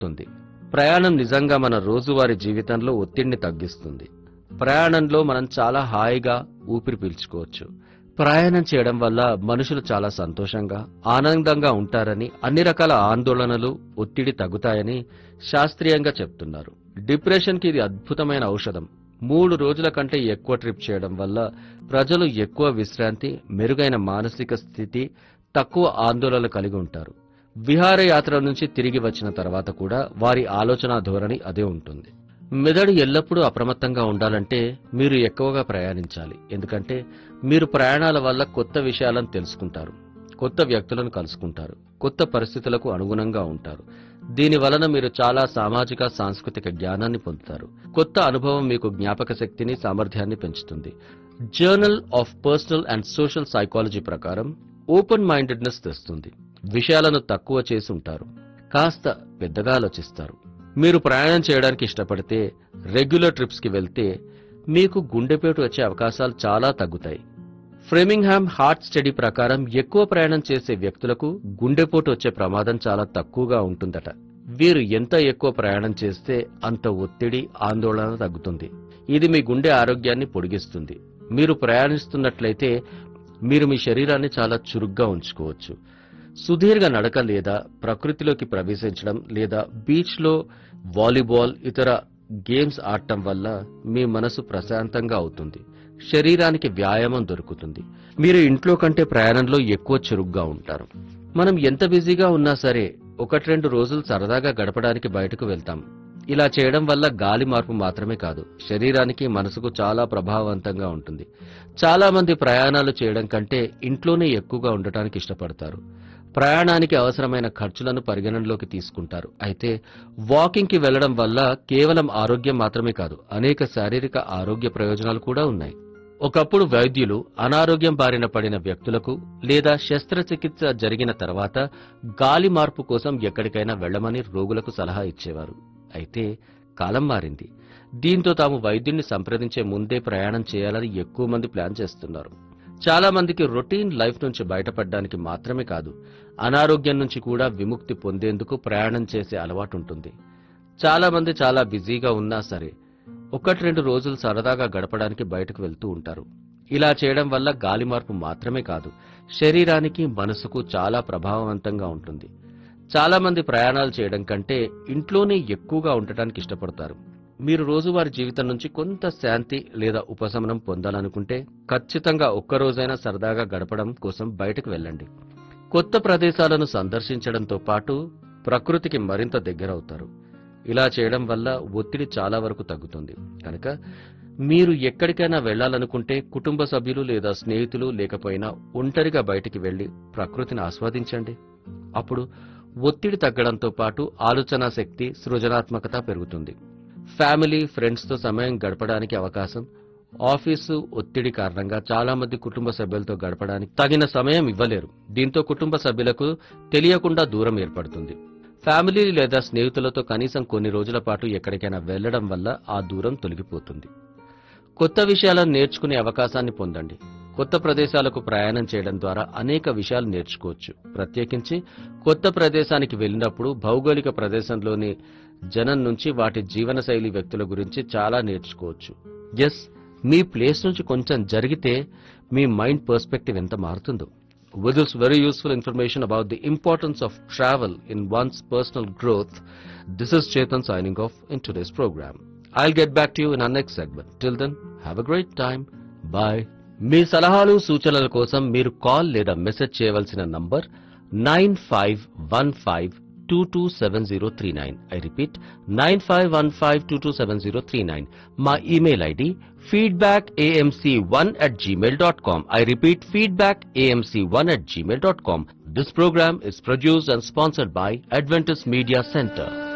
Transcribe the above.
ఉంది ప్రయాణం నిజంగా మన రోజువారీ జీవితంలో ఒత్తిడిని తగ్గిస్తుంది ప్రయాణంలో మనం చాలా హాయిగా ఊపిరి పీల్చుకోవచ్చు ప్రయాణం చేయడం వల్ల మనుషులు చాలా సంతోషంగా ఆనందంగా ఉంటారని అన్ని రకాల ఆందోళనలు ఒత్తిడి తగ్గుతాయని శాస్త్రీయంగా చెప్తున్నారు డిప్రెషన్కి ఇది అద్భుతమైన ఔషధం మూడు రోజుల కంటే ఎక్కువ ట్రిప్ చేయడం వల్ల ప్రజలు ఎక్కువ విశ్రాంతి మెరుగైన మానసిక స్థితి తక్కువ ఆందోళనలు కలిగి ఉంటారు విహారయాత్ర నుంచి తిరిగి వచ్చిన తర్వాత కూడా వారి ఆలోచన ధోరణి అదే ఉంటుంది మెదడు ఎల్లప్పుడూ అప్రమత్తంగా ఉండాలంటే మీరు ఎక్కువగా ప్రయాణించాలి ఎందుకంటే మీరు ప్రయాణాల వల్ల కొత్త విషయాలను తెలుసుకుంటారు కొత్త వ్యక్తులను కలుసుకుంటారు కొత్త పరిస్థితులకు అనుగుణంగా ఉంటారు దీని వలన మీరు చాలా సామాజిక సాంస్కృతిక జ్ఞానాన్ని పొందుతారు కొత్త అనుభవం మీకు జ్ఞాపక శక్తిని సామర్థ్యాన్ని పెంచుతుంది journal of personal and social psychology ప్రకారం ఓపెన్ మైండెడ్నెస్ తెస్తుంది విషయాలను తక్కువ చేసి ఉంటారు కాస్త పెద్దగా ఆలోచిస్తారు మీరు ప్రయాణం చేయడానికి ఇష్టపడితే రెగ్యులర్ ట్రిప్స్ కి వెళ్తే మీకు గుండెపేటు వచ్చే అవకాశాలు చాలా తగ్గుతాయి ఫ్రెమింగ్హామ్ హార్ట్ స్టడీ ప్రకారం ఎక్కువ ప్రయాణం చేసే వ్యక్తులకు గుండెపోటు వచ్చే ప్రమాదం చాలా తక్కువగా ఉంటుందట వీరు ఎంత ఎక్కువ ప్రయాణం చేస్తే అంత ఒత్తిడి ఆందోళన తగ్గుతుంది ఇది మీ గుండె ఆరోగ్యాన్ని పొడిగిస్తుంది మీరు ప్రయాణిస్తున్నట్లయితే మీరు మీ శరీరాన్ని చాలా చురుగ్గా ఉంచుకోవచ్చు సుదీర్ఘ నడక లేదా ప్రకృతిలోకి ప్రవేశించడం లేదా బీచ్లో వాలీబాల్ ఇతర గేమ్స్ ఆడటం వల్ల మీ మనసు ప్రశాంతంగా అవుతుంది శరీరానికి వ్యాయామం దొరుకుతుంది మీరు ఇంట్లో కంటే ప్రయాణంలో ఎక్కువ చురుగ్గా ఉంటారు మనం ఎంత బిజీగా ఉన్నా సరే ఒకటి రెండు రోజులు సరదాగా గడపడానికి బయటకు వెళ్తాం ఇలా చేయడం వల్ల గాలి మార్పు మాత్రమే కాదు శరీరానికి మనసుకు చాలా ప్రభావవంతంగా ఉంటుంది చాలా మంది ప్రయాణాలు చేయడం కంటే ఇంట్లోనే ఎక్కువగా ఉండటానికి ఇష్టపడతారు ప్రయాణానికి అవసరమైన ఖర్చులను పరిగణనలోకి తీసుకుంటారు అయితే వాకింగ్ కి వెళ్లడం వల్ల కేవలం ఆరోగ్యం మాత్రమే కాదు అనేక శారీరక ఆరోగ్య ప్రయోజనాలు కూడా ఉన్నాయి ఒకప్పుడు వైద్యులు అనారోగ్యం బారిన పడిన వ్యక్తులకు లేదా శస్త్రచికిత్స జరిగిన తర్వాత గాలి మార్పు కోసం ఎక్కడికైనా వెళ్లమని రోగులకు సలహా ఇచ్చేవారు అయితే కాలం మారింది దీంతో తాము వైద్యుణ్ణి సంప్రదించే ముందే ప్రయాణం చేయాలని ఎక్కువ మంది ప్లాన్ చేస్తున్నారు చాలా మందికి రొటీన్ లైఫ్ నుంచి బయటపడడానికి మాత్రమే కాదు అనారోగ్యం నుంచి కూడా విముక్తి పొందేందుకు ప్రయాణం చేసే అలవాటు ఉంటుంది చాలా మంది చాలా బిజీగా ఉన్నా సరే ఒకటి రెండు రోజులు సరదాగా గడపడానికి బయటకు వెళ్తూ ఉంటారు ఇలా చేయడం వల్ల గాలి మార్పు మాత్రమే కాదు శరీరానికి మనసుకు చాలా ప్రభావవంతంగా ఉంటుంది చాలా మంది ప్రయాణాలు చేయడం కంటే ఇంట్లోనే ఎక్కువగా ఉండటానికి ఇష్టపడతారు మీరు రోజువారీ జీవితం నుంచి కొంత శాంతి లేదా ఉపశమనం పొందాలనుకుంటే ఖచ్చితంగా ఒక్క రోజైనా సరదాగా గడపడం కోసం బయటకు వెళ్ళండి కొత్త ప్రదేశాలను సందర్శించడంతో పాటు ప్రకృతికి మరింత దగ్గరవుతారు ఇలా చేయడం వల్ల ఒత్తిడి చాలా వరకు తగ్గుతుంది కనుక మీరు ఎక్కడికైనా వెళ్ళాలనుకుంటే కుటుంబ సభ్యులు లేదా స్నేహితులు లేకపోయినా ఒంటరిగా బయటికి వెళ్లి ప్రకృతిని ఆస్వాదించండి అప్పుడు ఒత్తిడి తగ్గడంతో పాటు ఆలోచనా శక్తి సృజనాత్మకత పెరుగుతుంది ఫ్యామిలీ ఫ్రెండ్స్ తో సమయం గడపడానికి అవకాశం ఆఫీసు ఒత్తిడి కారణంగా చాలా మంది కుటుంబ సభ్యులతో గడపడానికి తగిన సమయం ఇవ్వలేరు దీంతో కుటుంబ సభ్యులకు తెలియకుండా దూరం ఏర్పడుతుంది ఫ్యామిలీ లేదా స్నేహితులతో కనీసం కొన్ని రోజుల పాటు ఎక్కడికైనా వెళ్లడం వల్ల ఆ దూరం తొలగిపోతుంది కొత్త విషయాలను నేర్చుకునే అవకాశాన్ని పొందండి కొత్త ప్రదేశాలకు ప్రయాణం చేయడం ద్వారా అనేక విషయాలు నేర్చుకోవచ్చు ప్రత్యేకించి కొత్త ప్రదేశానికి వెళ్ళినప్పుడు భౌగోళిక ప్రదేశంలోని జనం నుంచి వాటి జీవనశైలి వ్యక్తుల గురించి చాలా నేర్చుకోవచ్చు ఎస్ మీ ప్లేస్ నుంచి కొంచెం జరిగితే మీ మైండ్ పర్స్పెక్టివ్ ఎంత మారుతుందో With this very useful information about the importance of travel in one's personal growth, this is Chetan signing off in today's program. I'll get back to you in our next segment. Till then, have a great time. Bye. మీ సలహాలు సూచనల కోసం మీరు call లేదా message చేయవలసిన number nine five one five two two seven zero three nine I repeat nine five one five two two seven zero three nine మా email ID feedback AMC one at Gmail dot com I repeat feedback AMC one at Gmail dot com this programme is produced and sponsored by Adventus media centre